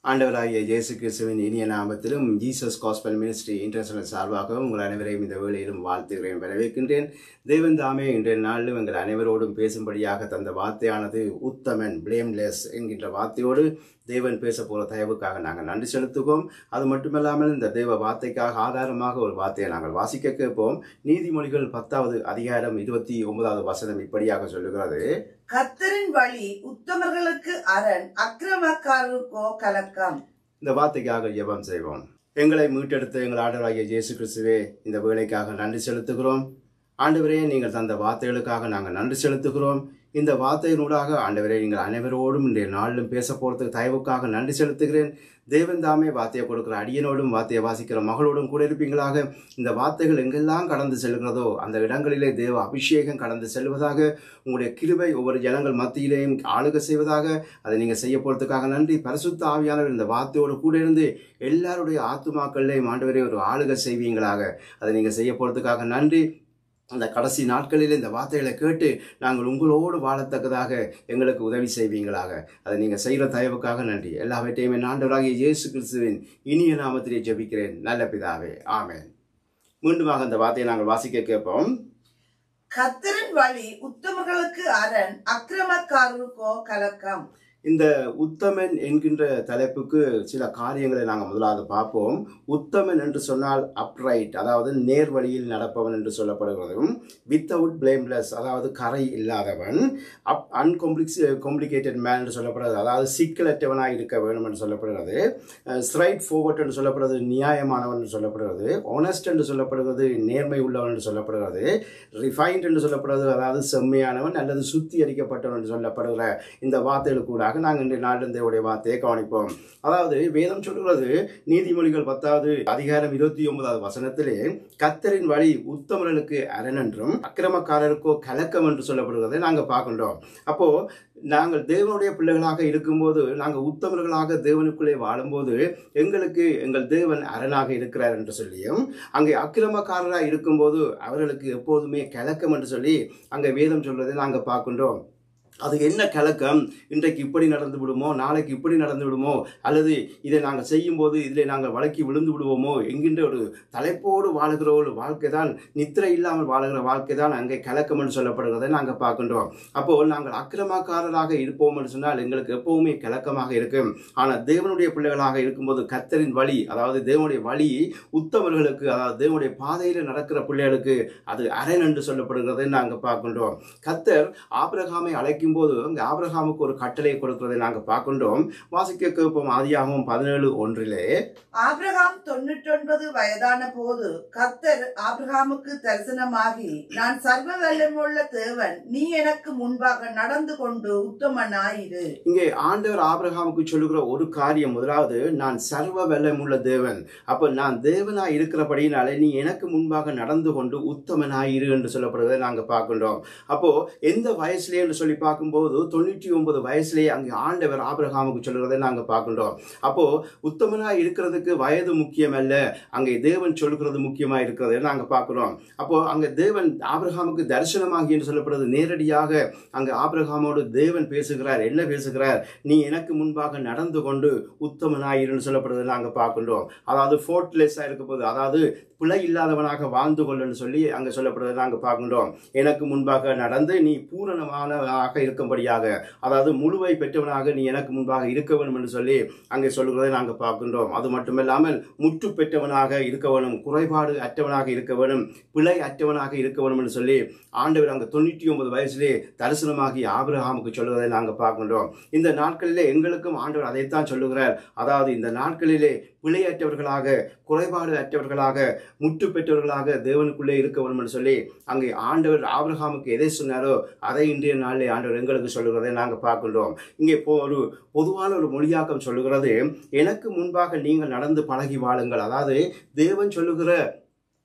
ஆண்டவராகிய இயேசு கிறிஸ்துவின் இனிய நாமத்திலும் ஜீசஸ் காஸ்பல் மினிஸ்ட்ரி இன்டர்நேஷனல் சார்பாகவும் உங்கள் அனைவரையும் இந்த வேளையிலும் வாழ்த்துகிறேன் வரவேற்கின்றேன் தேவன் தாமே இன்றைய நாளிலும் எங்கள் அனைவரோடும் பேசும்படியாக தந்த வார்த்தையானது உத்தமன் பிளேம்லெஸ் என்கின்ற வார்த்தையோடு தேவன் பேச போகிற தயவுக்காக நாங்கள் நன்றி செலுத்துவோம் அது மட்டுமல்லாமல் இந்த தேவ வார்த்தைக்காக ஆதாரமாக ஒரு வார்த்தையை நாங்கள் வாசிக்க கேட்போம் நீதிமொழிகள் பத்தாவது அதிகாரம் இருபத்தி ஒன்பதாவது வசனம் இப்படியாக சொல்லுகிறது கர்த்தரின் வழி உத்தமர்களுக்கு அரண் அக்கிரமக்காரருக்கோ கலக்கம் இந்த வார்த்தைக்காக ஜெபம் செய்வோம் எங்களை மீட்டெடுத்த எங்கள் ஆண்டவராகிய இயேசு கிறிஸ்துவே இந்த வேலைக்காக நன்றி செலுத்துகிறோம் ஆண்டவரே நீங்கள் தந்த வார்த்தைகளுக்காக நாங்கள் நன்றி செலுத்துகிறோம் இந்த வார்த்தையினூடாக ஆண்டவரே நீங்கள் அனைவரோடும் இன்றைய நாளிலும் பேச போகிறதுக்கு தயவுக்காக நன்றி செலுத்துகிறேன் தேவன் தாமே வார்த்தையை கொடுக்கிற அடியனோடும் வார்த்தையை வாசிக்கிற மகளோடும் கூட இருப்பீங்களாக இந்த வார்த்தைகள் எங்கெல்லாம் கடந்து செல்கிறதோ அந்த இடங்களிலே தேவ அபிஷேகம் கடந்து செல்வதாக உங்களுடைய கிருபை ஒவ்வொரு ஜனங்கள் மத்தியிலேயும் ஆளுக செய்வதாக அதை நீங்கள் செய்ய போகிறதுக்காக நன்றி பரிசுத்த ஆவியானவர் இந்த வார்த்தையோடு கூட இருந்து எல்லாருடைய ஆத்துமாக்கள்லையும் ஆண்டவரே ஒரு ஆளுக செய்வீங்களாக அதை நீங்கள் செய்ய போகிறதுக்காக நன்றி அந்த கடைசி நாட்களில் இந்த வார்த்தைகளை கேட்டு நாங்கள் உங்களோடு வாழத்தக்கதாக எங்களுக்கு உதவி செய்வீங்களாக அதை நீங்கள் செய்கிற தயவுக்காக நன்றி எல்லாவற்றையும் என் ஆண்டவராகிய இயேசு கிறிஸ்துவின் இனிய நாமத்திலே ஜெபிக்கிறேன் நல்ல பிதாவே ஆமென் மீண்டுமாக அந்த வார்த்தையை நாங்கள் வாசிக்க கேட்போம் கர்த்தரின் வழி உத்தமர்களுக்கு அரண் அக்கிரமக்காரருக்கோ கலக்கம் இந்த உத்தமன் என்கின்ற தலைப்புக்கு சில காரியங்களை நாங்கள் முதலாவது பார்ப்போம் உத்தமன் என்று சொன்னால் அப்ரைட் அதாவது நேர் வழியில் நடப்பவன் என்று சொல்லப்படுகிறதும் வித்தவுட் பிளேம்லெஸ் அதாவது கரை இல்லாதவன் அப் அன்காம்ப்ளிக்ஸ் காம்ப்ளிகேட்டட் மேன் என்று சொல்லப்படுறது அதாவது சிக்கலற்றவனாக இருக்க வேண்டும் என்று சொல்லப்படுகிறது ஸ்ட்ரைட் ஃபார்வர்ட் என்று சொல்லப்படுறது நியாயமானவன் என்று சொல்லப்படுகிறது ஆனஸ்ட் என்று சொல்லப்படுகிறது நேர்மை உள்ளவன் என்று சொல்லப்படுகிறது ரிஃபைன்ட் என்று சொல்லப்படுறது அதாவது செம்மையானவன் அல்லது சுத்தி அடிக்கப்பட்டவன் என்று சொல்லப்படுகிற இந்த வார்த்தைகள் கூட நாங்கள் இன்றைய நாளில் தேவடைய வார்த்தையை கவனிப்போம் அதாவது வேதம் சொல்கிறது நீதிமொழிகள் பத்தாவது அதிகாரம் இருபத்தி ஒன்பதாவது வசனத்திலே கத்தரின் வழி உத்தமர்களுக்கு அரண் என்றும் அக்கிரமக்காரருக்கோ கலக்கம் என்று சொல்லப்படுகிறதை நாங்கள் பார்க்கின்றோம் அப்போ நாங்கள் தேவனுடைய பிள்ளைகளாக இருக்கும்போது நாங்கள் உத்தமர்களாக தேவனுக்குள்ளே வாழும்போது எங்களுக்கு எங்கள் தேவன் அரணாக இருக்கிறார் என்று சொல்லியும் அங்கே அக்கிரமக்காரராக இருக்கும்போது அவர்களுக்கு எப்போதுமே கலக்கம் என்று சொல்லி அங்கே வேதம் சொல்வதை நாங்கள் பார்க்கின்றோம் அது என்ன கலக்கம் இன்றைக்கு இப்படி நடந்து விடுமோ நாளைக்கு இப்படி நடந்து விடுமோ அல்லது இதை நாங்கள் செய்யும்போது இதில் நாங்கள் வழக்கி விழுந்து விடுவோமோ என்கின்ற ஒரு தலைப்போடு வாழுகிற ஒரு வாழ்க்கை தான் நித்திரை இல்லாமல் வாழுகிற வாழ்க்கை தான் அங்கே கலக்கம் என்று சொல்லப்படுகிறதை நாங்கள் பார்க்கின்றோம் அப்போ நாங்கள் அக்கிரமக்காரராக இருப்போம் என்று சொன்னால் எங்களுக்கு எப்பவுமே கலக்கமாக இருக்கும் ஆனால் தேவனுடைய பிள்ளைகளாக இருக்கும்போது கத்தரின் வழி அதாவது தேவனுடைய வழி உத்தமர்களுக்கு அதாவது தேவனுடைய பாதையில் நடக்கிற பிள்ளைகளுக்கு அது அரண் என்று சொல்லப்படுகிறதை நாங்கள் பார்க்கின்றோம் கத்தர் ஆபிரகாமை அழைக்கும் போது அங்கே ஆபிரகாமுக்கு ஒரு கட்டளை கொடுக்கிறதை நாங்கள் பார்க்கின்றோம் வாசிக்க கேட்போம் ஆதியாகவும் பதினேழு ஒன்றிலே ஆபிரகாம் தொண்ணூற்றொன்பது வயதான போது கர்த்தர் ஆபிரகாமுக்கு தரிசனமாகி நான் சர்வ வல்லமுள்ள தேவன் நீ எனக்கு முன்பாக நடந்து கொண்டு உத்தமனாயிரு இங்கே ஆண்டவர் ஆபிரகாமுக்கு சொல்லுகிற ஒரு காரியம் முதலாவது நான் சர்வ வல்லமுள்ள தேவன் அப்போ நான் தேவனா இருக்கிறபடினாலே நீ எனக்கு முன்பாக நடந்து கொண்டு உத்தமனாயிரு என்று சொல்லப்படுவதை நாங்கள் பார்க்கின்றோம் அப்போ எந்த வயசுலேயே என்று சொல்லி பார்க்கும்போது தொண்ணூற்றி ஒன்பது வயசுலேயே அங்கே ஆண்டவர் ஆபிரகாமுக்கு சொல்லுகிறதை நாங்கள் பார்க்கின்றோம் அப்போ உத்தமனாக இருக்கிறதுக்கு வயது முக்கியம் அல்ல அங்கே தேவன் சொல்கிறது முக்கியமா இருக்கிறது நாங்கள் பார்க்கிறோம் அப்போ அங்கே தேவன் ஆபிரகாமுக்கு தரிசனமாகி என்று சொல்லப்படுறது நேரடியாக அங்கே ஆபிரகாமோடு தேவன் பேசுகிறார் என்ன பேசுகிறார் நீ எனக்கு முன்பாக நடந்து கொண்டு உத்தமனாயிருந்து சொல்லப்படுறது நாங்கள் பார்க்கின்றோம் அதாவது ஃபோர்ட்லெஸ்ஸாக இருக்க போது அதாவது பிழை இல்லாதவனாக வாழ்ந்து கொள்ளுன்னு சொல்லி அங்கே சொல்லப்படுறதை நாங்கள் பார்க்கின்றோம் எனக்கு முன்பாக நடந்து நீ பூரணமானவனாக இருக்கும்படியாக அதாவது முழுவை பெற்றவனாக நீ எனக்கு முன்பாக இருக்க வேண்டும் என்று சொல்லி அங்கே சொல்லுகிறதை நாங்கள் பார்க்கின்றோம் அது மட்டுமில்லாமல் முற்று பெற்றவனாக இருக்க வேணும் குறைபாடு அற்றவனாக இருக்க வேணும் பிழை அற்றவனாக இருக்க வேணும் என்று சொல்லி ஆண்டவர் அங்கே தொண்ணூற்றி ஒன்பது வயசிலே தரிசனமாகி ஆபிரகாமுக்கு சொல்லுவதை நாங்கள் பார்க்கின்றோம் இந்த நாட்களிலே எங்களுக்கும் ஆண்டவர் அதைத்தான் சொல்லுகிறார் அதாவது இந்த நாட்களிலே பிழையற்றவர்களாக குறைபாடு அற்றவர்களாக முற்று பெற்றவர்களாக தேவனுக்குள்ளே இருக்க வேண்டும் என்று சொல்லி அங்கே ஆண்டவர் ஆபிரகாமுக்கு எதை சொன்னாரோ அதை இன்றைய நாளிலே ஆண்டவர் எங்களுக்கு சொல்லுகிறதை நாங்கள் பார்க்கின்றோம் இங்கே இப்போ ஒரு பொதுவான ஒரு மொழியாக்கம் சொல்லுகிறது எனக்கு முன்பாக நீங்கள் நடந்து பழகி வாழுங்கள் அதாவது தேவன் சொல்லுகிற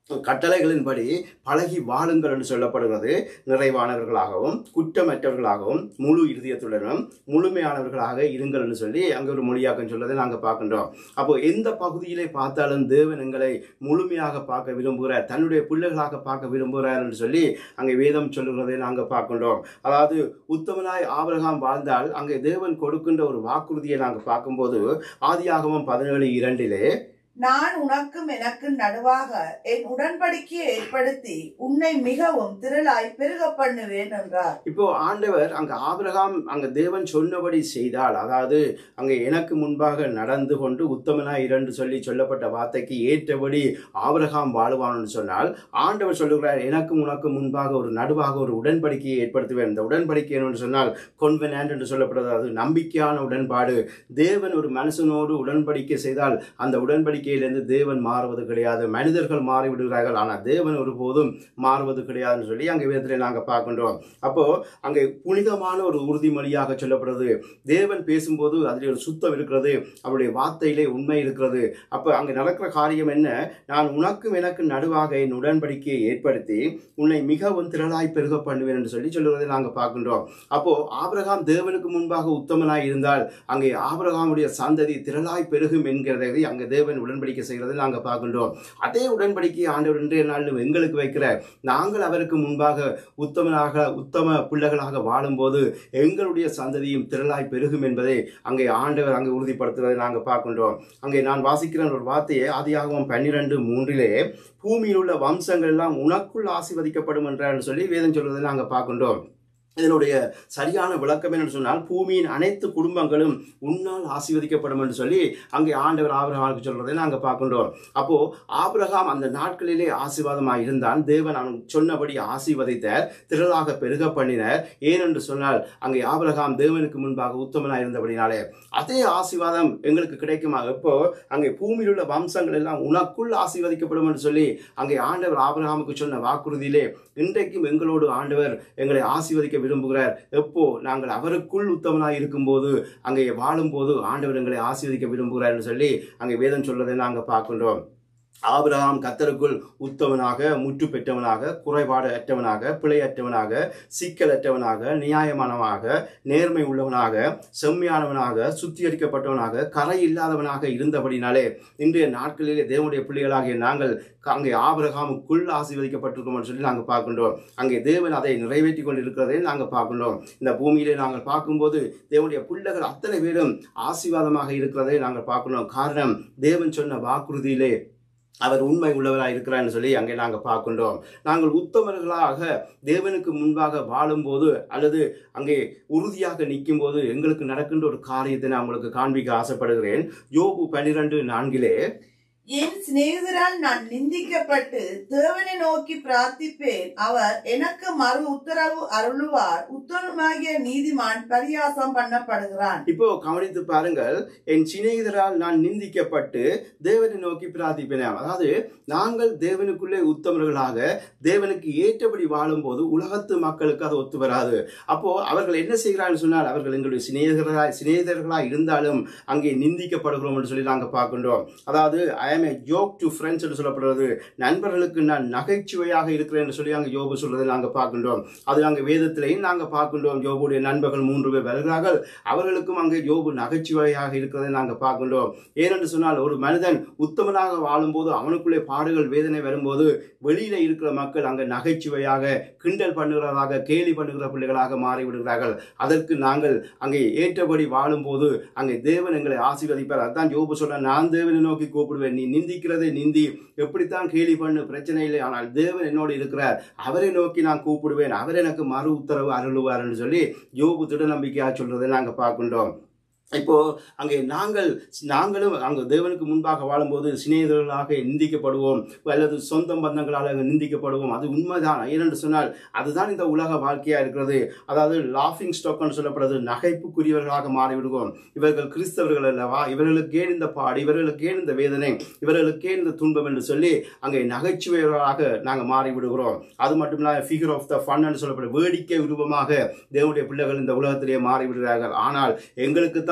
கட்டளைகளின்படி பழகி வாழுங்கள் என்று சொல்லப்படுகிறது நிறைவானவர்களாகவும் குற்றமற்றவர்களாகவும் முழு இருதயத்துடனும் முழுமையானவர்களாக இருங்கள் என்று சொல்லி அங்கே ஒரு மொழியாக்கம் சொல்றதை நாங்கள் பார்க்கின்றோம் அப்போ எந்த பகுதியிலே பார்த்தாலும் தேவன் எங்களை முழுமையாக பார்க்க விரும்புகிறார் தன்னுடைய பிள்ளைகளாக பார்க்க விரும்புகிறார் என்று சொல்லி அங்கே வேதம் சொல்லுகிறதை நாங்கள் பார்க்கின்றோம் அதாவது உத்தமனாய் ஆபிரகாம் வாழ்ந்தால் அங்கே தேவன் கொடுக்கின்ற ஒரு வாக்குறுதியை நாங்கள் பார்க்கும்போது ஆதியாகமம் பதினேழு இரண்டிலே நான் உனக்கும் எனக்கு நடுவாக என் உடன்படிக்கையை ஏற்படுத்தி உன்னை மிகவும் திரளாய் பெருக பண்ணுவேன் என்றார் இப்போ ஆண்டவர் அங்க ஆபிரகாம் அங்க தேவன் சொன்னபடி செய்தால் அதாவது அங்க எனக்கு முன்பாக நடந்து கொண்டு உத்தமனாய் இரண்டு சொல்லி சொல்லப்பட்ட வார்த்தைக்கு ஏற்றபடி ஆபிரகாம் வாழுவான்னு சொன்னால் ஆண்டவர் சொல்லுகிறார் எனக்கும் உனக்கு முன்பாக ஒரு நடுவாக ஒரு உடன்படிக்கையை ஏற்படுத்துவேன் இந்த உடன்படிக்கை என்று சொன்னால் கொன்வெனாண்ட் என்று சொல்லப்படுறது அது நம்பிக்கையான உடன்பாடு தேவன் ஒரு மனுஷனோடு உடன்படிக்கை செய்தால் அந்த உடன்படிக்கையிலிருந்து தேவன் மாறுவது கிடையாது மனிதர்கள் மாறிவிடுகிறார்கள் ஆனால் தேவன் ஒருபோதும் மாறுவது கிடையாதுன்னு சொல்லி அங்கே வேதத்தில் நாங்கள் பார்க்கின்றோம் அப்போ அங்கே புனிதமான ஒரு உறுதிமொழியாக சொல்லப்படுறது தேவன் பேசும்போது அதில் ஒரு சுத்தம் இருக்கிறது அவருடைய வார்த்தையிலே உண்மை இருக்கிறது அப்போ அங்கே நடக்கிற காரியம் என்ன நான் உனக்கும் எனக்கு நடுவாக என் உடன்படிக்கையை ஏற்படுத்தி உன்னை மிகவும் திரளாய் பெருக பண்ணுவேன் என்று சொல்லி சொல்லுவதை நாங்கள் பார்க்கின்றோம் அப்போ ஆபிரகாம் தேவனுக்கு முன்பாக உத்தமனாய் இருந்தால் அங்கே ஆபிரகாமுடைய சந்ததி திரளாய் பெருகும் என்கிறதை அங்கே தேவன் உடன்படிக்கை செய்கிறதை நாங்கள் பார்க்கின்றோம் அதே உடன்படிக்கை ஆண்டவர் இன்றைய நாளிலும் எங்களுக்கு வைக்கிற நாங்கள் அவருக்கு முன்பாக உத்தமனாக உத்தம பிள்ளைகளாக வாழும்போது எங்களுடைய சந்ததியும் திரளாய் பெருகும் என்பதை அங்கே ஆண்டவர் அங்கே உறுதிப்படுத்துவதை நாங்கள் பார்க்கின்றோம் அங்கே நான் வாசிக்கிற ஒரு வார்த்தையை ஆதியாகமம் பன்னிரண்டு மூன்றிலே பூமியில் உள்ள வம்சங்கள் எல்லாம் உனக்குள் ஆசீர்வதிக்கப்படும் என்றான்னு சொல்லி வேதம் சொல்வதை நாங்கள் பார்க்கின்றோம் இதனுடைய சரியான விளக்கம் என்று சொன்னால் பூமியின் அனைத்து குடும்பங்களும் உன்னால் ஆசீர்வதிக்கப்படும் என்று சொல்லி அங்கே ஆண்டவர் ஆபிரகாமுக்கு சொல்றதை நாங்கள் பார்க்கின்றோம் அப்போ ஆபிரகாம் அந்த நாட்களிலே ஆசீர்வாதமாக இருந்தான் தேவன் அவன் சொன்னபடி ஆசீர்வதித்தார் திரளாக பெருக பண்ணினார் ஏனென்று சொன்னால் அங்கே ஆபிரகாம் தேவனுக்கு முன்பாக உத்தமனாக இருந்தபடினாலே அதே ஆசீர்வாதம் எங்களுக்கு கிடைக்குமா எப்போ அங்கே பூமியில் உள்ள வம்சங்கள் எல்லாம் உனக்குள் ஆசீர்வதிக்கப்படும் என்று சொல்லி அங்கே ஆண்டவர் ஆபிரகாமுக்கு சொன்ன வாக்குறுதியிலே இன்றைக்கும் எங்களோடு ஆண்டவர் எங்களை ஆசீர்வதிக்க விரும்புகிறார் எப்போ நாங்கள் அவருக்குள் உத்தமனாய் இருக்கும்போது அங்கே வாழும்போது ஆண்டவர் எங்களை ஆசீர்வதிக்க விரும்புகிறார் என்று சொல்லி அங்கே வேதம் சொல்றதை நாங்கள் பார்க்கின்றோம் ஆபிரகாம் கத்தருக்குள் உத்தமனாக முற்று பெற்றவனாக குறைபாடு அற்றவனாக பிழையற்றவனாக சிக்கலற்றவனாக நியாயமானவனாக நேர்மை உள்ளவனாக செம்மையானவனாக சுத்திகரிக்கப்பட்டவனாக கரை இல்லாதவனாக இருந்தபடினாலே இன்றைய நாட்களிலே தேவனுடைய பிள்ளைகளாகிய நாங்கள் அங்கே ஆபிரகாமுக்குள் ஆசீர்வதிக்கப்பட்டிருக்கோம் என்று சொல்லி நாங்கள் பார்க்கின்றோம் அங்கே தேவன் அதை நிறைவேற்றி கொண்டு இருக்கிறதை நாங்கள் பார்க்கின்றோம் இந்த பூமியிலே நாங்கள் பார்க்கும்போது தேவனுடைய பிள்ளைகள் அத்தனை பேரும் ஆசீர்வாதமாக இருக்கிறதை நாங்கள் பார்க்கணும் காரணம் தேவன் சொன்ன வாக்குறுதியிலே அவர் உண்மை உள்ளவராக இருக்கிறார்னு சொல்லி அங்கே நாங்கள் பார்க்கின்றோம் நாங்கள் உத்தமர்களாக தேவனுக்கு முன்பாக வாழும்போது அல்லது அங்கே உறுதியாக நிற்கும் போது எங்களுக்கு நடக்கின்ற ஒரு காரியத்தை நான் உங்களுக்கு காண்பிக்க ஆசைப்படுகிறேன் யோபு பன்னிரண்டு நான்கிலே என் சிநேகிதரால் நான் நிந்திக்கப்பட்டு தேவனை நோக்கி பிரார்த்திப்பேன் அவர் எனக்கு மறு உத்தரவு அருளுவார் உத்தரமாகிய நீதிமான் பரியாசம் பண்ணப்படுகிறான் இப்போ கவனித்து பாருங்கள் என் சிநேகிதரால் நான் நிந்திக்கப்பட்டு தேவனை நோக்கி பிரார்த்திப்பேன் அதாவது நாங்கள் தேவனுக்குள்ளே உத்தமர்களாக தேவனுக்கு ஏற்றபடி வாழும்போது உலகத்து மக்களுக்கு அது ஒத்து வராது அப்போ அவர்கள் என்ன செய்கிறார்கள் சொன்னால் அவர்கள் எங்களுடைய சிநேகிதர்களாய் சிநேகிதர்களாக இருந்தாலும் அங்கே நிந்திக்கப்படுகிறோம் என்று சொல்லி நாங்கள் பார்க்கின்றோம் அதாவது ஐ ஆம் ஏ ஜோக் டு ஃப்ரெண்ட்ஸ் என்று சொல்லப்படுறது நண்பர்களுக்கு நான் நகைச்சுவையாக இருக்கிறேன் என்று சொல்லி அங்கே யோபு சொல்றதை நாங்கள் பார்க்கின்றோம் அது அங்கே வேதத்திலையும் நாங்கள் பார்க்கின்றோம் யோபுடைய நண்பர்கள் மூன்று பேர் வருகிறார்கள் அவர்களுக்கும் அங்கே யோபு நகைச்சுவையாக இருக்கிறதை நாங்கள் பார்க்கின்றோம் ஏனென்று சொன்னால் ஒரு மனிதன் உத்தமனாக வாழும்போது அவனுக்குள்ளே பாடுகள் வேதனை வரும்போது வெளியில இருக்கிற மக்கள் அங்கே நகைச்சுவையாக கிண்டல் பண்ணுகிறதாக கேலி பண்ணுகிற பிள்ளைகளாக மாறிவிடுகிறார்கள் அதற்கு நாங்கள் அங்கே ஏற்றபடி வாழும்போது அங்கே தேவன் எங்களை ஆசீர்வதிப்பார் அதான் யோபு சொல்ல நான் தேவனை நோக்கி கூப்பிடுவேன் நீ நிந்திக்கிறதை நிந்தி எப்படித்தான் கேலி பண்ணு பிரச்சனை இல்லை ஆனால் தேவன் என்னோடு இருக்கிறார் அவரை நோக்கி நான் கூப்பிடுவேன் அவர் எனக்கு மறு உத்தரவு அருளுவார் என்று சொல்லி யோபு திட நம்பிக்கையா சொல்றதை நாங்கள் பார்க்கின்றோம் இப்போ அங்கே நாங்கள் நாங்களும் அங்கே தேவனுக்கு முன்பாக வாழும்போது சிநேகிதர்களாக நிந்திக்கப்படுவோம் அல்லது சொந்த பந்தங்களால் அங்கே நிந்திக்கப்படுவோம் அது உண்மைதான் ஏனென்று சொன்னால் அதுதான் இந்த உலக வாழ்க்கையா இருக்கிறது அதாவது லாஃபிங் ஸ்டாக்னு சொல்லப்படுறது நகைப்புக்குரியவர்களாக மாறிவிடுவோம் இவர்கள் கிறிஸ்தவர்கள் அல்லவா இவர்களுக்கு ஏன் இந்த பாடு இவர்களுக்கு ஏன் இந்த வேதனை இவர்களுக்கு ஏன் இந்த துன்பம் என்று சொல்லி அங்கே நகைச்சுவைகளாக நாங்கள் மாறிவிடுகிறோம் அது மட்டும் இல்லாமல் ஃபிகர் ஆஃப் த ஃபன் என்று சொல்லப்படும் வேடிக்கை உருவமாக தேவனுடைய பிள்ளைகள் இந்த உலகத்திலே மாறிவிடுகிறார்கள் ஆனால் எங்களுக்கு தான்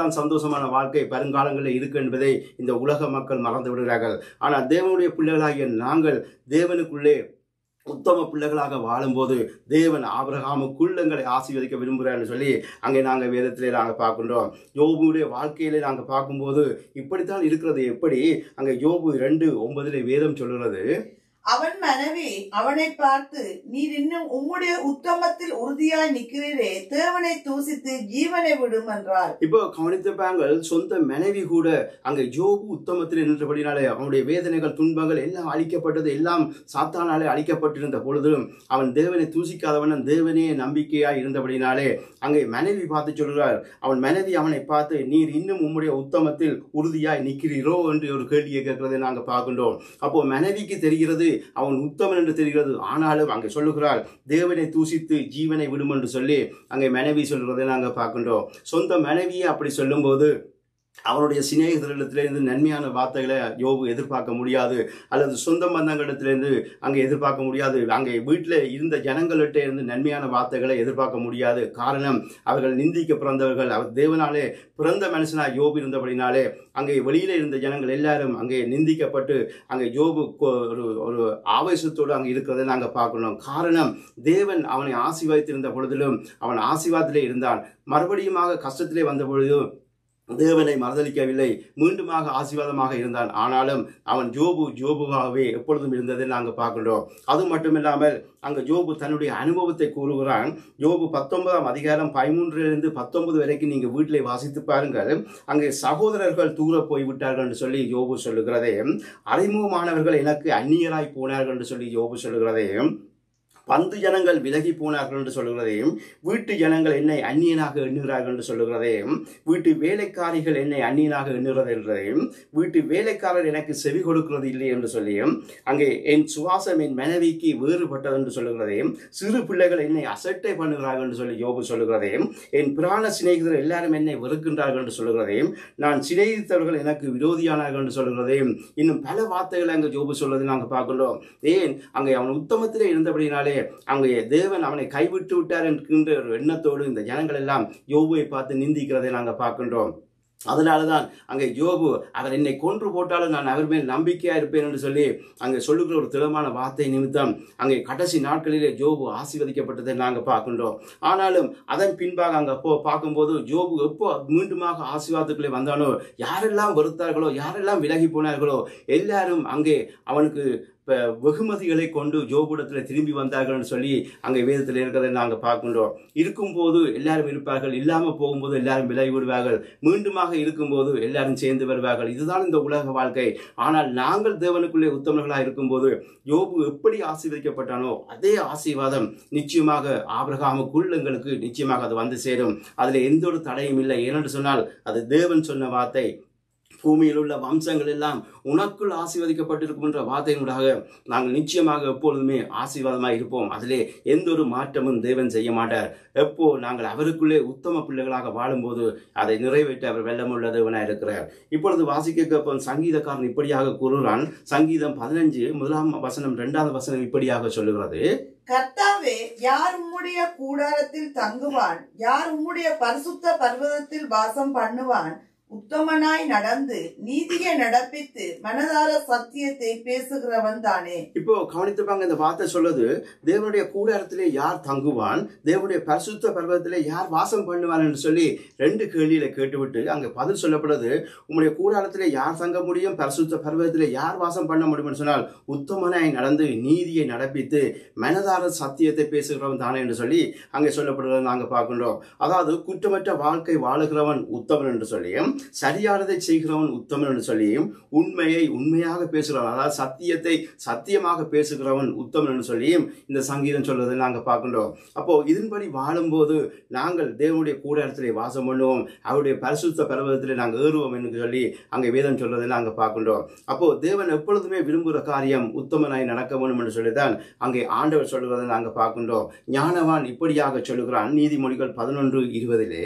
இப்படித்தான் சந்தோஷமான வாழ்க்கை வருங்காலங்களில் இருக்கு என்பதை இந்த உலக மக்கள் மறந்து விடுகிறார்கள் ஆனால் தேவனுடைய பிள்ளைகளாகிய நாங்கள் தேவனுக்குள்ளே உத்தம பிள்ளைகளாக வாழும்போது தேவன் ஆபிரகாமுக்குள் எங்களை ஆசீர்வதிக்க விரும்புகிறார்னு சொல்லி அங்கே நாங்கள் வேதத்திலே நாங்கள் பார்க்கின்றோம் யோபுடைய வாழ்க்கையிலே நாங்கள் பார்க்கும்போது இப்படித்தான் இருக்கிறது எப்படி அங்கே யோபு ரெண்டு ஒன்பதிலே வேதம் சொல்கிறது அவன் மனைவி அவனை பார்த்து நீர் இன்னும் உம்முடைய உத்தமத்தில் உறுதியாய் நிற்கிறீரே தேவனை தூசித்து ஜீவனை விடும் என்றார் இப்போ கவனித்த பாங்கள் சொந்த மனைவி கூட அங்கே யோபு உத்தமத்தில் நின்றபடினாலே அவனுடைய வேதனைகள் துன்பங்கள் எல்லாம் அழிக்கப்பட்டது எல்லாம் சாத்தானாலே அழிக்கப்பட்டிருந்த பொழுதும் அவன் தேவனை தூசிக்காதவன் தேவனே நம்பிக்கையாய் இருந்தபடினாலே அங்கே மனைவி பார்த்து சொல்கிறார் அவன் மனைவி அவனை பார்த்து நீர் இன்னும் உம்முடைய உத்தமத்தில் உறுதியாய் நிற்கிறீரோ என்று ஒரு கேள்வியை கேட்கிறதை நாங்கள் பார்க்கின்றோம் அப்போ மனைவிக்கு தெரிகிறது அவன் உத்தமன் என்று தெரிகிறது ஆனாலும் அங்கே சொல்லுகிறார் தேவனை தூசித்து ஜீவனை விடும் என்று சொல்லி அங்கே மனைவி சொல்கிறதை நாங்கள் பார்க்கின்றோம் சொந்த மனைவியை அப்படி சொல்லும்போது அவனுடைய சிநேகிதரிடத்திலிருந்து நன்மையான வார்த்தைகளை யோபு எதிர்பார்க்க முடியாது அல்லது சொந்த பந்தங்களிடத்திலிருந்து அங்கே எதிர்பார்க்க முடியாது அங்கே வீட்டில் இருந்த ஜனங்கள்கிட்ட இருந்து நன்மையான வார்த்தைகளை எதிர்பார்க்க முடியாது காரணம் அவர்கள் நிந்திக்க பிறந்தவர்கள் அவர் தேவனாலே பிறந்த மனுஷனாக யோபு இருந்தபடினாலே அங்கே வெளியில இருந்த ஜனங்கள் எல்லாரும் அங்கே நிந்திக்கப்பட்டு அங்கே யோபு கொ- ஒரு ஒரு ஆவேசத்தோடு அங்கே இருக்கிறதை நாங்கள் பார்க்கணும் காரணம் தேவன் அவனை ஆசீர்வதித்திருந்த பொழுதிலும் அவன் ஆசீர்வாதத்திலே இருந்தான் மறுபடியுமாக கஷ்டத்திலே வந்த பொழுதும் தேவனை மறுதளிக்கவில்லை மீண்டுமாக ஆசீர்வாதமாக இருந்தான் ஆனாலும் அவன் ஜோபு ஜோபுவாகவே எப்பொழுதும் இருந்ததை நாங்கள் பார்க்கின்றோம் அது மட்டுமில்லாமல் அங்கே ஜோபு தன்னுடைய அனுபவத்தை கூறுகிறான் ஜோபு பத்தொன்பதாம் அதிகாரம் பதிமூன்றிலிருந்து பத்தொன்பது வரைக்கும் நீங்கள் வீட்டிலே வாசித்து பாருங்கள் அங்கே சகோதரர்கள் தூர போய் விட்டார்கள் என்று சொல்லி யோபு சொல்லுகிறதே அறிமுகமானவர்கள் எனக்கு அந்நியராய் போனார்கள் என்று சொல்லி யோபு சொல்லுகிறதே பந்து ஜனங்கள் விலகி போனார்கள் என்று சொல்லுகிறதையும் வீட்டு ஜனங்கள் என்னை அந்நியனாக எண்ணுகிறார்கள் என்று சொல்லுகிறதையும் வீட்டு வேலைக்காரிகள் என்னை அந்நியனாக எண்ணுகிறது என்றதையும் வீட்டு வேலைக்காரர் எனக்கு செவி கொடுக்கிறது இல்லை என்று சொல்லியும் அங்கே என் சுவாசம் என் மனைவிக்கு வேறுபட்டது என்று சொல்லுகிறதையும் சிறு பிள்ளைகள் என்னை அசட்டை பண்ணுகிறார்கள் என்று சொல்லி யோபு சொல்லுகிறதையும் என் பிராண சிநேகிதர் எல்லாரும் என்னை வெறுக்கின்றார்கள் என்று சொல்லுகிறதையும் நான் சிநேகித்தவர்கள் எனக்கு விரோதியானார்கள் என்று சொல்லுகிறதையும் இன்னும் பல வார்த்தைகளை அங்கே ஜோபு சொல்வதை நாங்கள் பார்க்கின்றோம் ஏன் அங்கே அவன் உத்தமத்திலே இருந்தபடினாலே அங்கே தேவன் அவனை கைவிட்டு விட்டார் என்கின்ற ஒரு எண்ணத்தோடு இந்த ஜனங்கள் எல்லாம் யோபுவை பார்த்து நிந்திக்கிறதை நாங்கள் பார்க்கின்றோம் அதனாலதான் அங்கே யோபு அவர் என்னை கொன்று போட்டாலும் நான் அவர் மேல் நம்பிக்கையா இருப்பேன் என்று சொல்லி அங்கே சொல்லுகிற ஒரு திடமான வார்த்தை நிமித்தம் அங்கே கடைசி நாட்களிலே ஜோபு ஆசீர்வதிக்கப்பட்டதை நாங்கள் பார்க்கின்றோம் ஆனாலும் அதன் பின்பாக அங்கே போ பார்க்கும்போது ஜோபு எப்போ மீண்டுமாக ஆசீர்வாதத்துக்குள்ளே வந்தானோ யாரெல்லாம் வெறுத்தார்களோ யாரெல்லாம் விலகி போனார்களோ எல்லாரும் அங்கே அவனுக்கு ப- வெகுமதிகளை கொண்டு ஜோபுடத்தில் திரும்பி வந்தார்கள்னு சொல்லி அங்கே வேதத்தில் இருக்கிறதை நாங்கள் பார்க்கின்றோம் இருக்கும்போது எல்லாரும் இருப்பார்கள் இல்லாமல் போகும்போது எல்லாரும் விலகி விடுவார்கள் மீண்டுமாக இருக்கும்போது எல்லாரும் சேர்ந்து வருவார்கள் இதுதான் இந்த உலக வாழ்க்கை ஆனால் நாங்கள் தேவனுக்குள்ளே உத்தமர்களாக இருக்கும்போது யோபு எப்படி ஆசீர்வதிக்கப்பட்டானோ அதே ஆசீர்வாதம் நிச்சயமாக ஆபிரகாமுக்குள் எங்களுக்கு நிச்சயமாக அது வந்து சேரும் அதில் எந்த ஒரு தடையும் இல்லை ஏனென்று சொன்னால் அது தேவன் சொன்ன வார்த்தை பூமியில் உள்ள வம்சங்கள் எல்லாம் உனக்குள் ஆசீர்வதிக்கப்பட்டிருக்கும் என்ற வார்த்தையினூடாக நாங்கள் நிச்சயமாக எப்பொழுதுமே ஆசீர்வாதமாக இருப்போம் அதிலே எந்த ஒரு மாற்றமும் தேவன் செய்ய மாட்டார் எப்போ நாங்கள் அவருக்குள்ளே உத்தம பிள்ளைகளாக வாழும்போது அதை நிறைவேற்ற அவர் வெள்ளமுள்ள தேவனாக இருக்கிறார் இப்பொழுது வாசிக்க கேட்போம் சங்கீதக்காரன் இப்படியாக கூறுகிறான் சங்கீதம் பதினஞ்சு முதலாம் வசனம் இரண்டாவது வசனம் இப்படியாக சொல்லுகிறது கர்த்தாவே யார் உம்முடைய கூடாரத்தில் தங்குவான் யார் உம்முடைய பரிசுத்த பர்வதத்தில் வாசம் பண்ணுவான் உத்தமனாய் நடந்து நீதியை நடப்பித்து மனதார சத்தியத்தை பேசுகிறவன் தானே இப்போ கவனித்துப்பாங்க இந்த வார்த்தை சொல்லுது தேவனுடைய கூடாரத்திலே யார் தங்குவான் தேவனுடைய பரிசுத்த பர்வத்திலே யார் வாசம் பண்ணுவான் என்று சொல்லி ரெண்டு கேள்வியில கேட்டுவிட்டு அங்க பதில் சொல்லப்படுது உம்முடைய கூடாரத்திலே யார் தங்க முடியும் பரிசுத்த பர்வத்திலே யார் வாசம் பண்ண முடியும்னு சொன்னால் உத்தமனாய் நடந்து நீதியை நடப்பித்து மனதார சத்தியத்தை பேசுகிறவன் தானே என்று சொல்லி அங்கே சொல்லப்படுறதை நாங்கள் பார்க்கின்றோம் அதாவது குற்றமற்ற வாழ்க்கை வாழுகிறவன் உத்தமன் என்று சொல்லியும் சரியானதை செய்கிறவன் உத்தமன் என்று சொல்லியும் உண்மையை உண்மையாக பேசுகிறவன் அதாவது சத்தியத்தை சத்தியமாக பேசுகிறவன் உத்தமன் என்று சொல்லியும் இந்த சங்கீதம் சொல்வதை நாங்கள் பார்க்கின்றோம் அப்போ இதன்படி வாழும்போது நாங்கள் தேவனுடைய கூடாரத்திலே வாசம் பண்ணுவோம் அவருடைய பரிசுத்த பர்வதத்திலே நாங்கள் ஏறுவோம் என்று சொல்லி அங்கே வேதம் சொல்வதை நாங்கள் பார்க்கின்றோம் அப்போ தேவன் எப்பொழுதுமே விரும்புகிற காரியம் உத்தமனாய் நடக்க வேண்டும் என்று சொல்லிதான் அங்கே ஆண்டவர் சொல்லுவதை நாங்கள் பார்க்கின்றோம் ஞானவான் இப்படியாக சொல்லுகிறான் நீதிமொழிகள் பதினொன்று இருபதிலே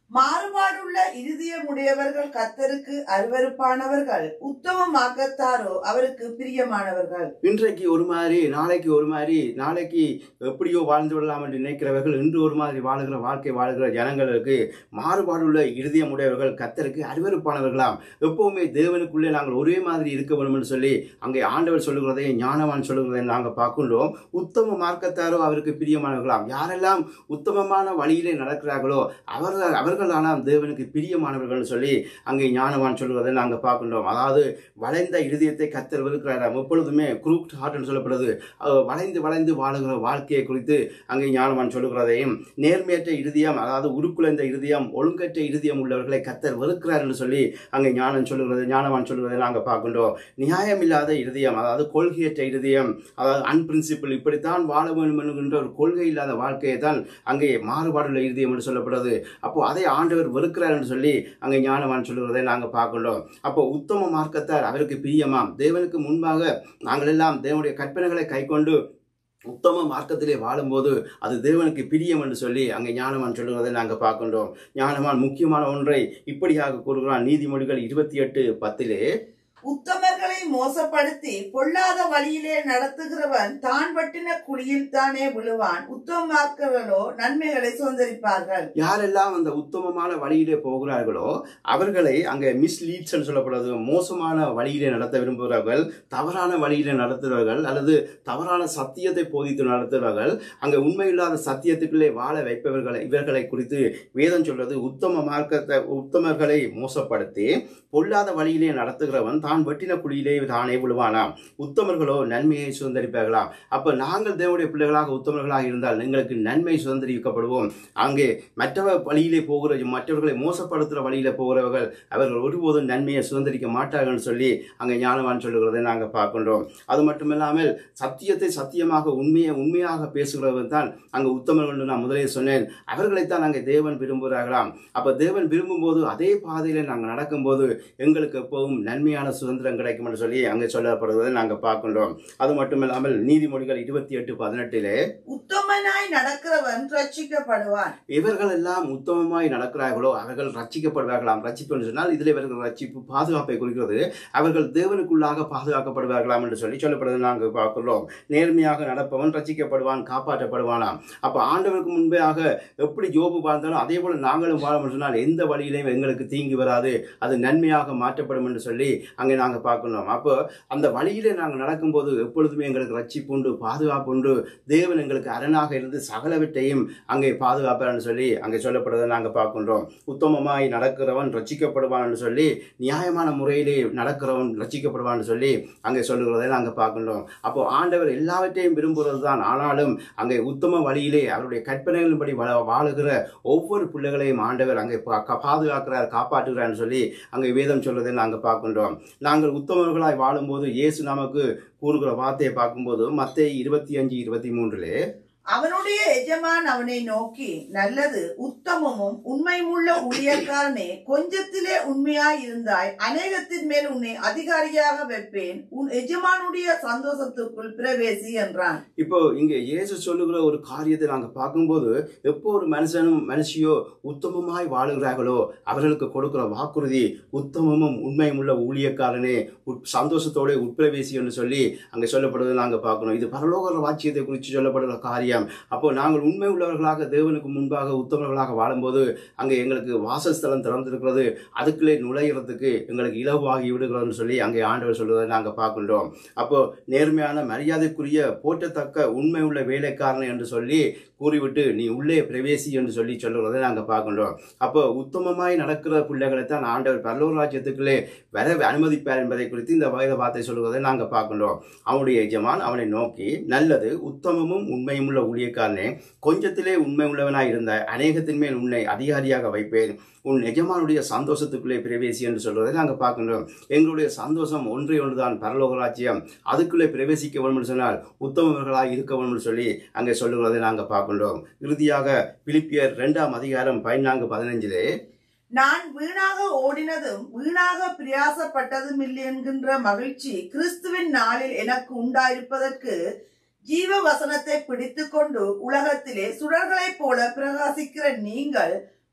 மாறுபாடுள்ள இருதயமுடையவர்கள் கத்தருக்கு அருவருப்பானவர்கள் உத்தமமாக்கத்தாரோ அவருக்கு பிரியமானவர்கள் இன்றைக்கு ஒரு மாதிரி நாளைக்கு ஒரு மாதிரி நாளைக்கு எப்படியோ வாழ்ந்து விடலாம் என்று நினைக்கிறவர்கள் இன்று ஒரு மாதிரி வாழுகிற வாழ்க்கை வாழுகிற ஜனங்களுக்கு மாறுபாடுள்ள இருதயம் உடையவர்கள் கத்தருக்கு அருவருப்பானவர்களாம் எப்பவுமே தேவனுக்குள்ளே நாங்கள் ஒரே மாதிரி இருக்க வேண்டும் என்று சொல்லி அங்கே ஆண்டவர் சொல்லுகிறதை ஞானவான் சொல்லுகிறதை நாங்கள் பார்க்கின்றோம் உத்தம மார்க்கத்தாரோ அவருக்கு பிரியமானவர்களாம் யாரெல்லாம் உத்தமமான வழியிலே நடக்கிறார்களோ அவர்கள் அவர்களானால் தேவனுக்கு பிரியமானவர்கள் சொல்லி அங்கே ஞானவான் சொல்லுவதை நாங்கள் பார்க்கின்றோம் அதாவது வளைந்த இருதயத்தை கத்தர் வெறுக்கிறாராம் எப்பொழுதுமே குரூப் ஹார்ட்னு சொல்லப்படுது அஹ் வளைந்து வளைந்து வாழுகிற வாழ்க்கையை குறித்து அங்கே ஞானவான் சொல்லுகிறதையும் நேர்மையற்ற இருதயம் அதாவது உருக்குலைந்த இருதயம் ஒழுங்கற்ற இருதயம் உள்ளவர்களை கத்தர் வெறுக்கிறார் என்று சொல்லி அங்கே ஞானம் சொல்லுகிறது ஞானவான் சொல்லுகிறதை நாங்கள் பார்க்கின்றோம் நியாயமில்லாத இருதயம் அதாவது கொள்கையற்ற இருதயம் அதாவது அன்பிரின்சிபிள் இப்படித்தான் வாழ வேண்டும் என்கின்ற ஒரு கொள்கை இல்லாத வாழ்க்கையை தான் அங்கே மாறுபாடுள்ள இருதயம் என்று சொல்லப்படுறது அப்போ அதை ஆண்டவர் வெறுக்கிறார் என்று சொல்லி அங்கே ஞானவான் சொல்லுகிறதை நாங்கள் பார்க்கின்றோம் அப்போ உத்தம மார்க்கத்தார் அவருக்கு பிரியமாம் தேவனுக்கு முன்பாக நாங்கள் எல்லாம் தேவனுடைய கற்பனைகளை கைக்கொண்டு உத்தம மார்க்கத்திலே வாழும்போது அது தேவனுக்கு பிரியம் என்று சொல்லி அங்கே ஞானவான் சொல்லுகிறதை நாங்கள் பார்க்கின்றோம் ஞானவான் முக்கியமான ஒன்றை இப்படியாக கூறுகிறான் நீதிமொழிகள் இருபத்தி எட்டு பத்திலே உத்தமர்களை மோசப்படுத்தி பொல்லாத வழியிலே நடத்துகிறவன் தான் பட்டின குழியில் தானே விழுவான் உத்தமமாக்கவர்களோ நன்மைகளை சுதந்திரிப்பார்கள் யாரெல்லாம் அந்த உத்தமமான வழியிலே போகிறார்களோ அவர்களை அங்கே மிஸ்லீட்ஸ் சொல்லப்படுறது மோசமான வழியிலே நடத்த விரும்புகிறவர்கள் தவறான வழியிலே நடத்துகிறவர்கள் அல்லது தவறான சத்தியத்தை போதித்து நடத்துகிறவர்கள் அங்கே உண்மையில்லாத சத்தியத்துக்குள்ளே வாழ வைப்பவர்களை இவர்களை குறித்து வேதம் சொல்றது உத்தம மார்க்கத்தை உத்தமர்களை மோசப்படுத்தி பொல்லாத வழியிலே நடத்துகிறவன் தான் வெட்டின குழியிலே தானே விழுவானாம் உத்தமர்களோ நன்மையை சுதந்திரிப்பார்களாம் அப்ப நாங்கள் தேவனுடைய பிள்ளைகளாக உத்தமர்களாக இருந்தால் எங்களுக்கு நன்மை சுதந்திரிக்கப்படுவோம் அங்கே மற்றவ வழியிலே போகிற மற்றவர்களை மோசப்படுத்துகிற வழியில போகிறவர்கள் அவர்கள் ஒருபோதும் நன்மையை சுதந்திரிக்க மாட்டார்கள் சொல்லி அங்கே ஞானவான் சொல்லுகிறதை நாங்கள் பார்க்கின்றோம் அது மட்டுமில்லாமல் சத்தியத்தை சத்தியமாக உண்மையை உண்மையாக பேசுகிறவர்கள் தான் அங்கே உத்தமர்கள் என்று நான் முதலே சொன்னேன் அவர்களைத்தான் அங்கே தேவன் விரும்புகிறார்களாம் அப்ப தேவன் விரும்பும்போது அதே பாதையில நாங்கள் நடக்கும்போது எங்களுக்கு எப்போதும் நன்மையான சுதந்திரம் கிடைக்கும் என்று சொல்லி அங்கே சொல்லப்படுவதை நாங்கள் பார்க்கின்றோம் அது மட்டுமில்லாமல் நீதிமொழிகள் இருபத்தி எட்டு பதினெட்டிலே உத்தமனாய் நடக்கிறவன் ரட்சிக்கப்படுவான் இவர்கள் எல்லாம் உத்தமமாய் நடக்கிறார்களோ அவர்கள் ரட்சிக்கப்படுவார்களாம் ரட்சிப்பு என்று சொன்னால் இதில் இவர்கள் ரட்சிப்பு பாதுகாப்பை குறிக்கிறது அவர்கள் தேவனுக்குள்ளாக பாதுகாக்கப்படுவார்களாம் என்று சொல்லி சொல்லப்படுவதை நாங்கள் பார்க்கிறோம் நேர்மையாக நடப்பவன் ரட்சிக்கப்படுவான் காப்பாற்றப்படுவானாம் அப்போ ஆண்டவருக்கு முன்பேயாக எப்படி ஜோபு வாழ்ந்தாலும் அதே போல நாங்களும் வாழ சொன்னால் எந்த வழியிலையும் எங்களுக்கு தீங்கி வராது அது நன்மையாக மாற்றப்படும் என்று சொல்லி அங்கே நாங்கள் பார்க்கணும் அப்போ அந்த வழியிலே நாங்கள் நடக்கும்போது எப்பொழுதுமே எங்களுக்கு ரட்சிப்பு உண்டு பாதுகாப்பு உண்டு தேவன் எங்களுக்கு அரணாக இருந்து சகலவற்றையும் அங்கே பாதுகாப்பார்னு சொல்லி அங்கே சொல்லப்படுவதை நாங்கள் பார்க்கின்றோம் உத்தமமாய் நடக்கிறவன் ரட்சிக்கப்படுவான்னு சொல்லி நியாயமான முறையிலே நடக்கிறவன் ரட்சிக்கப்படுவான்னு சொல்லி அங்கே சொல்லுகிறதை நாங்கள் பார்க்கின்றோம் அப்போ ஆண்டவர் எல்லாவற்றையும் விரும்புகிறது தான் ஆனாலும் அங்கே உத்தம வழியிலே அவருடைய கற்பனைகளின்படி வா- வாழுகிற ஒவ்வொரு பிள்ளைகளையும் ஆண்டவர் அங்கே பா- கா- பாதுகாக்கிறார் காப்பாற்றுகிறார்னு சொல்லி அங்கே வேதம் சொல்வதை நாங்கள் பார்க்கின்றோம் நாங்கள் உத்தமர்களாய் வாழும்போது இயேசு நமக்கு கூறுகிற வார்த்தையை பார்க்கும்போது மத்தேயு இருபத்தி அஞ்சு இருபத்தி மூன்றிலே அவனுடைய எஜமான் அவனை நோக்கி நல்லது உத்தமமும் உண்மையுமுள்ள ஊழியக்காரனே கொஞ்சத்திலே உண்மையாய் இருந்தாய் அநேகத்தின் மேல் உன்னை அதிகாரியாக வைப்பேன் உன் எஜமானுடைய சந்தோஷத்துக்குள் பிரவேசி என்றான் இப்போ இங்கே இயேசு சொல்லுகிற ஒரு காரியத்தை நாங்கள் பார்க்கும்போது எப்போ ஒரு மனுஷனும் மனுஷியோ உத்தமமாய் வாழுகிறார்களோ அவர்களுக்கு கொடுக்கிற வாக்குறுதி உத்தமமும் உண்மையும் உள்ள ஊழியக்காரனே உட்- சந்தோஷத்தோட உட்பிரவேசி என்று சொல்லி அங்கே சொல்லப்படுவதை நாங்கள் பார்க்கணும் இது பரலோக வாட்சியத்தை குறித்து சொல்லப்படுகிற காரியம் அப்போ நாங்கள் உண்மை உள்ளவர்களாக தேவனுக்கு முன்பாக உத்தமர்களாக வாழும்போது அங்கே எங்களுக்கு வாசஸ்தலம் திறந்திருக்கிறது அதுக்குள்ளே நுழையிறதுக்கு எங்களுக்கு இலவாகி விடுகிறதுன்னு சொல்லி அங்கே ஆண்டவர் சொல்வதை நாங்கள் பார்க்கின்றோம் அப்போ நேர்மையான மரியாதைக்குரிய போற்றத்தக்க உண்மை உள்ள வேலைக்காரன் என்று சொல்லி கூறிவிட்டு நீ உள்ளே பிரவேசி என்று சொல்லி சொல்லுறதை நாங்கள் பார்க்கின்றோம் அப்போ உத்தமமாய் நடக்கிற பிள்ளைகளைத்தான் ஆண்டவர் பரலோக ராஜ்யத்துக்குள்ளே வர அனுமதிப்பார் என்பதை குறித்து இந்த வேத வார்த்தை சொல்லுவதை நாங்கள் பார்க்கின்றோம் அவனுடைய எஜமான் அவனை நோக்கி நல்லது உத்தமமும் உண்மையும் உள்ள ஊழியக்காரனே கொஞ்சத்திலே உண்மை உள்ளவனாய் இருந்த அநேகத்தின் மேல் உன்னை அதிகாரியாக வைப்பேன் உன் எஜமானுடைய சந்தோஷத்துக்குள்ளே பிரவேசி என்று சொல்வதை நாங்கள் பார்க்கின்றோம் எங்களுடைய சந்தோஷம் ஒன்றே ஒன்றுதான் பரலோக ராஜ்யம் அதுக்குள்ளே பிரவேசிக்க வேண்டும் என்று சொன்னால் உத்தமவர்களாக இருக்க வேண்டும் என்று சொல்லி அங்கே சொல்லுகிறதை நாங்கள் பார்க்கின்றோம் இறுதியாக பிலிப்பியர் இரண்டாம் அதிகாரம் பதினான்கு பதினைஞ்சிலே நான் வீணாக ஓடினதும் வீணாக பிரயாசப்பட்டதும் இல்லை என்கின்ற மகிழ்ச்சி கிறிஸ்துவின் நாளில் எனக்கு உண்டாயிருப்பதற்கு ஜீவ வசனத்தை பிடித்துக்கொண்டு உலகத்திலே சுடர்களைப் போல பிரகாசிக்கிற நீங்கள்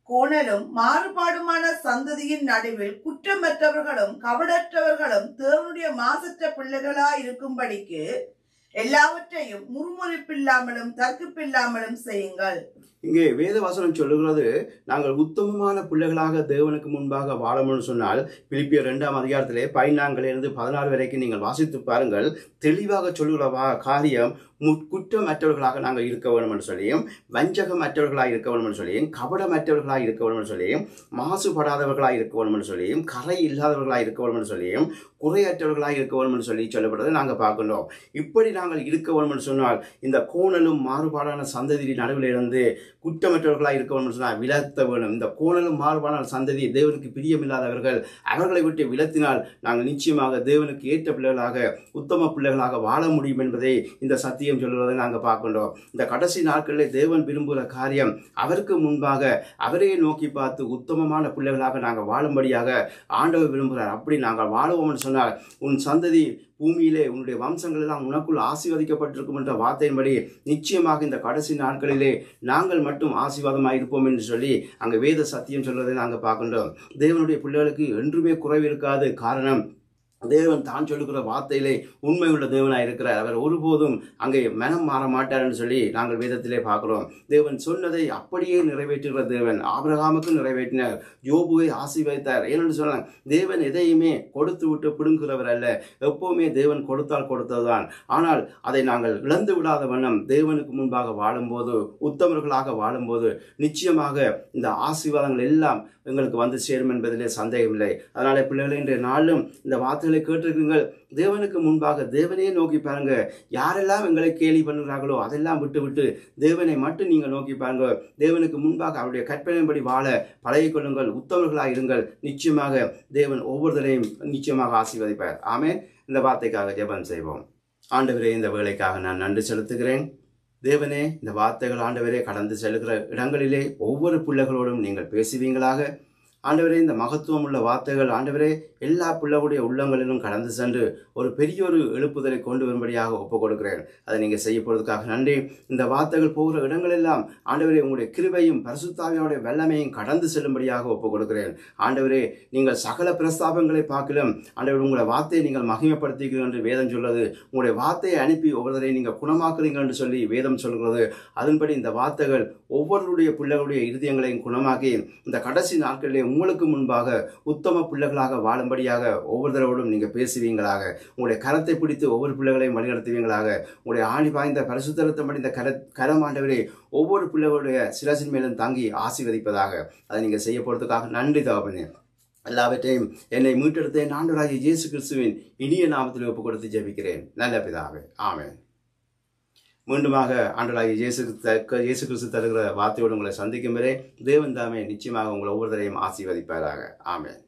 கோணலும் மாறுபாடுமான சந்ததியின் நடுவில் குற்றமற்றவர்களும் கபடற்றவர்களும் தேவனுடைய மாசற்ற பிள்ளைகளாய் இருக்கும்படிக்கு எல்லாவற்றையும் முறுமுறுப்பில்லாமலும் தர்க்கிப்பில்லாமலும் செய்யுங்கள் இங்கே வேத வசனம் சொல்லுகிறது நாங்கள் உத்தமமான பிள்ளைகளாக தேவனுக்கு முன்பாக வாழணும்னு சொன்னால் பிலிப்பியர் இரண்டாம் அதிகாரத்திலே பதினான்கிலிருந்து பதினாறு வரைக்கும் நீங்கள் வாசித்து பாருங்கள் தெளிவாக சொல்லுகிற வா- காரியம் மு- குற்றமற்றவர்களாக நாங்கள் இருக்க வேண்டும் என்று சொல்லியும் வஞ்சகமற்றவர்களாக இருக்க வேண்டும் என்று சொல்லியும் கபடமற்றவர்களாக இருக்க வேண்டும் என்று சொல்லியும் மாசுபடாதவர்களாக இருக்க வேண்டும் என்று சொல்லியும் கரை இல்லாதவர்களாக இருக்க வேண்டும் என்று சொல்லியும் குறையற்றவர்களாக இருக்க வேண்டும் என்று சொல்லி சொல்லப்படுறதை நாங்கள் பார்க்கின்றோம் இப்படி நாங்கள் இருக்க வேண்டும் என்று சொன்னால் இந்த கோணலும் மாறுபாடான சந்ததி நடுவில் இருந்து குற்றமற்றவர்களாக இருக்க வேண்டும் என்று சொன்னால் விலத்த வேணும் இந்த கோணலும் மாறுபாடான சந்ததி தேவனுக்கு பிரியமில்லாதவர்கள் அவர்களை விட்டு விலத்தினால் நாங்கள் நிச்சயமாக தேவனுக்கு ஏற்ற பிள்ளைகளாக உத்தம பிள்ளைகளாக வாழ முடியும் என்பதை இந்த சத்தியம் சொல்கிறதை நாங்கள் பார்க்கின்றோம் இந்த கடைசி நாட்களில் தேவன் விரும்புகிற காரியம் அவருக்கு முன்பாக அவரையே நோக்கி பார்த்து உத்தமமான பிள்ளைகளாக நாங்கள் வாழும்படியாக ஆண்டவர் விரும்புகிறார் அப்படி நாங்கள் வாழுவோம்னு சொன்னால் உன் சந்ததி பூமியிலே உன்னுடைய வம்சங்கள் எல்லாம் உனக்குள் ஆசீர்வதிக்கப்பட்டிருக்கும் என்ற வார்த்தையின்படி நிச்சயமாக இந்த கடைசி நாட்களிலே நாங்கள் மட்டும் ஆசீர்வாதமாக இருப்போம் என்று சொல்லி அங்கே வேத சத்தியம் சொல்வதை நாங்கள் பார்க்கின்றோம் தேவனுடைய பிள்ளைகளுக்கு என்றுமே குறைவு இருக்காது காரணம் தேவன் தான் சொல்லுகிற வார்த்தையிலே உண்மை உள்ள தேவனாய் இருக்கிறார் அவர் ஒருபோதும் அங்கே மனம் மாற மாட்டார் என்று சொல்லி நாங்கள் வேதத்திலே பார்க்கிறோம் தேவன் சொன்னதை அப்படியே நிறைவேற்றுகிற தேவன் ஆபிரகாமுக்கு நிறைவேற்றினார் யோபுவை ஆசீர்வதித்தார் ஏனென்று சொன்னார் தேவன் எதையுமே கொடுத்து விட்டு பிடுங்குகிறவர் அல்ல எப்பவுமே தேவன் கொடுத்தால் கொடுத்ததுதான் ஆனால் அதை நாங்கள் இழந்து விடாத வண்ணம் தேவனுக்கு முன்பாக வாழும்போது உத்தமர்களாக வாழும்போது நிச்சயமாக இந்த ஆசீர்வாதங்கள் எல்லாம் எங்களுக்கு வந்து சேரும் என்பதிலே சந்தேகமில்லை அதனால பிள்ளைகளை இன்றைய நாளும் இந்த வார்த்தைகளை கேட்டிருக்கீங்கள் தேவனுக்கு முன்பாக தேவனையே நோக்கி பாருங்க யாரெல்லாம் எங்களை கேலி பண்ணுகிறார்களோ அதெல்லாம் விட்டு விட்டு தேவனை மட்டும் நீங்கள் நோக்கி பாருங்க தேவனுக்கு முன்பாக அவருடைய கற்பனையின்படி வாழ பழகிக் கொள்ளுங்கள் உத்தமர்களாக இருங்கள் நிச்சயமாக தேவன் ஒவ்வொருத்தரையும் நிச்சயமாக ஆசீர்வதிப்பார் ஆமே இந்த வார்த்தைக்காக ஜெபம் செய்வோம் ஆண்டவரே இந்த வேலைக்காக நான் நன்றி செலுத்துகிறேன் தேவனே இந்த வார்த்தைகள் ஆண்டவரே கடந்து செல்கிற இடங்களிலே ஒவ்வொரு பிள்ளைகளோடும் நீங்கள் பேசுவீங்களாக ஆண்டவரே இந்த மகத்துவம் உள்ள வார்த்தைகள் ஆண்டவரே எல்லா பிள்ளைகளுடைய உள்ளங்களிலும் கடந்து சென்று ஒரு பெரிய ஒரு எழுப்புதலை கொண்டு வரும்படியாக ஒப்புக் கொடுக்கிறேன் அதை நீங்கள் செய்ய போறதுக்காக நன்றி இந்த வார்த்தைகள் போகிற இடங்களெல்லாம் ஆண்டவரே உங்களுடைய கிருபையும் பரிசுத்தாவியோடைய வல்லமையும் கடந்து செல்லும்படியாக ஒப்புக் கொடுக்கிறேன் ஆண்டவரே நீங்கள் சகல பிரஸ்தாபங்களை பார்க்கலும் ஆண்டவர் உங்களை வார்த்தையை நீங்கள் மகிமைப்படுத்திக்கிறீர்கள் என்று வேதம் சொல்றது உங்களுடைய வார்த்தையை அனுப்பி ஒவ்வொருவரையும் நீங்கள் குணமாக்குறீங்க என்று சொல்லி வேதம் சொல்கிறது அதன்படி இந்த வார்த்தைகள் ஒவ்வொருடைய பிள்ளைகளுடைய இருதயங்களையும் குணமாக்கி இந்த கடைசி நாட்களிலே உங்களுக்கு முன்பாக உத்தம பிள்ளைகளாக வாழும்படியாக ஒவ்வொருத்தரோடும் நீங்கள் பேசுவீங்களாக உங்களுடைய கரத்தை பிடித்து ஒவ்வொரு பிள்ளைகளையும் வழிநடத்துவீங்களாக உங்களுடைய ஆணி பாய்ந்த பரிசுத்தரத்தம் படிந்த கர கரமாண்டவரே ஒவ்வொரு பிள்ளைகளுடைய சிரசின் மேலும் தாங்கி ஆசீர்வதிப்பதாக அதை நீங்கள் செய்ய போகிறதுக்காக நன்றி தகப்பனே எல்லாவற்றையும் என்னை மீட்டெடுத்த என் ஆண்டவராகிய இயேசு கிறிஸ்துவின் இனிய நாமத்தில் ஒப்புக் கொடுத்து ஜெபிக்கிறேன் நல்ல பிதாவே ஆமென் மீண்டுமாக ஆண்டவராகிய இயேசு கிறிஸ்து- இயேசு கிறிஸ்து தருகிற வார்த்தையோடு உங்களை சந்திக்கும் வரை தேவன் தாமே நிச்சயமாக உங்களை ஒவ்வொருத்தரையும் ஆசீர்வதிப்பாராக ஆமென்